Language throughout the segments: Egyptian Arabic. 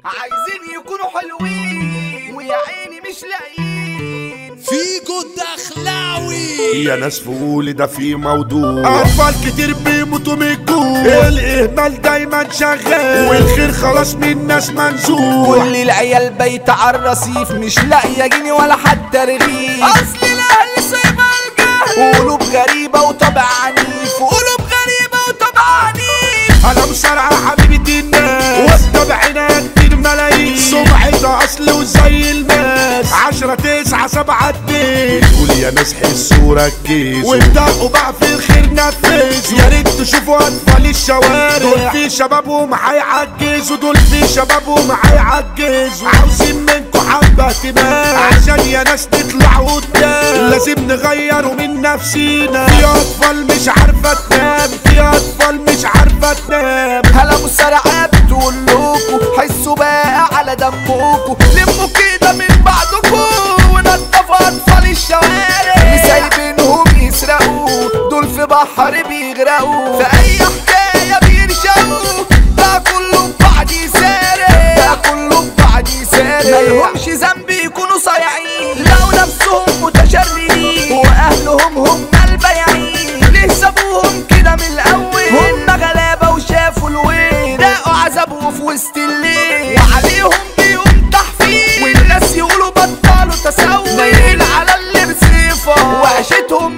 عايزين يكونوا حلوين ويا عيني مش لاقيين فيجو الدخلاوي يا ناس فقول ده في موضوع اطفال كتير بيموتوا من الجوع الاهمال دايما شغال والخير خلاص من الناس منزوع كل العيال بايتة على الرصيف مش لاقية جنيه ولا حتى رغيف اصل الاهل سايبة الجهل قلوب غريبة وطبع عنيف وقلوب غريبة وطبع عنيف انا مسرعة حبيبة الناس واتبعنا كتير ملايين سمعتها اصل وزي الماس عشرة تسعة سبعة اتنين قول يا ناس حسوا ركزوا وابدأوا بقى في الخير نفذوا يا ريت تشوفوا اطفال الشوارع دول في شبابهم هيعجزوا دول في شبابهم هيعجزوا عاوزين منكم حبة اهتمام عشان يا ناس نطلع قدام لازم نغيروا من نفسينا في اطفال مش عارفة تنام في اطفال مش عارفة تنام هلا مسرعة بتقول لكم حسوا بقى على دمكم لموا كده من بعضكم ونضفوا اطفال الشوارع اللي سايبينهم يسرقوا دول في بحر بيغرقوا في اي حكاية بيرشقوا ده كله ببعض يسارع ده كله ببعض يسارع ملهمش ذنب يكونوا صايعين لو نفسهم متشردين واهلهم هم البياعين ليه سابوهم كده من الاول هم غلابة وشافوا الويل لقوا عذابه في وسط الليل وعليهم بيقوم تحفيل والناس يقولوا بطلوا تسوي نايمين على اللي بصيفة وعيشتهم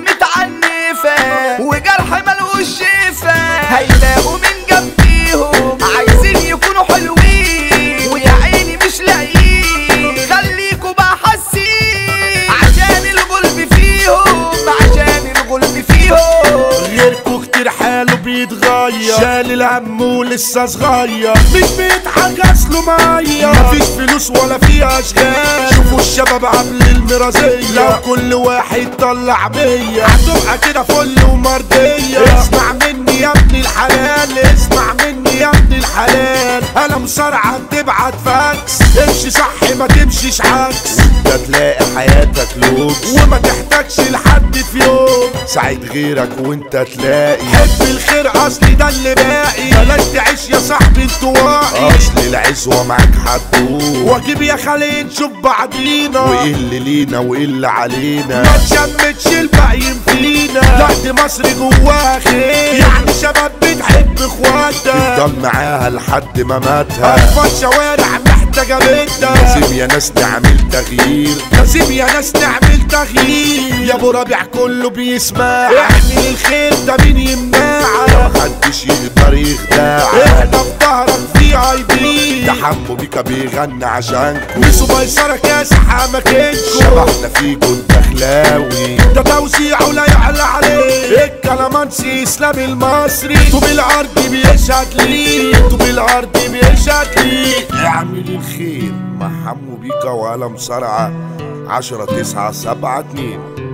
متعنفة وجرح ملوش شفا هيلاقوا من جنبيهم عايزين يكونوا حلوين ويا عيني مش لاقيين خليكوا بقى حاسين عشان الغلب فيهم عشان الغلب فيهم غيركوا كتير حاله بيتغير شال الهم ولسه صغير مش بيضحك اصله ميه مفيش فلوس ولا في اشغال شوفوا الشباب قبل المرازية لو كل واحد طلع مية هتبقى كده فل ومرضية اسمع مني يا ابن الحلال اسمع مني يا ابن الحلال انا مصارعة تبعت فاكس امشي صح ما تمشيش عكس انت تلاقي حياتك لوكس وما تحتاجش لحد في يوم ساعد غيرك وانت تلاقي حب الخير اصلي ده اللي باقي بلاش تعيش يا صاحبي انطوائي اصل العزوة معاك هتدوم واجيب يا خالي نشوف بعضينا وايه اللي لينا وايه اللي علينا ما تشمتش الباقيين فينا لا دي مصر جواها خير يعني شباب بتحب اخواتها تفضل معاها لحد ما ماتها اطفال شوارع محتاجة بنتها لازم يا ناس نعمل تغيير لازم يا ناس نعمل تغيير يا ابو ربيع كله بيسمع اعمل الخير ده مين يمنعك محدش يقدر يخدعك احنا في ظهرك في اي بي ده حمو بيكا بيغني عشانكم بيسو ميسرة كاسح اماكنكم شبحنا فيكم الدخلاوي ده توزيع ولا يعلى عليه الكلامانسي اسلام المصري طوب الارض بيشهد ليه طوب الارض بيشهد ليه اعمل الخير مع حمو بيكا ولا مصارعة عشرة تسعة سبعة اتنين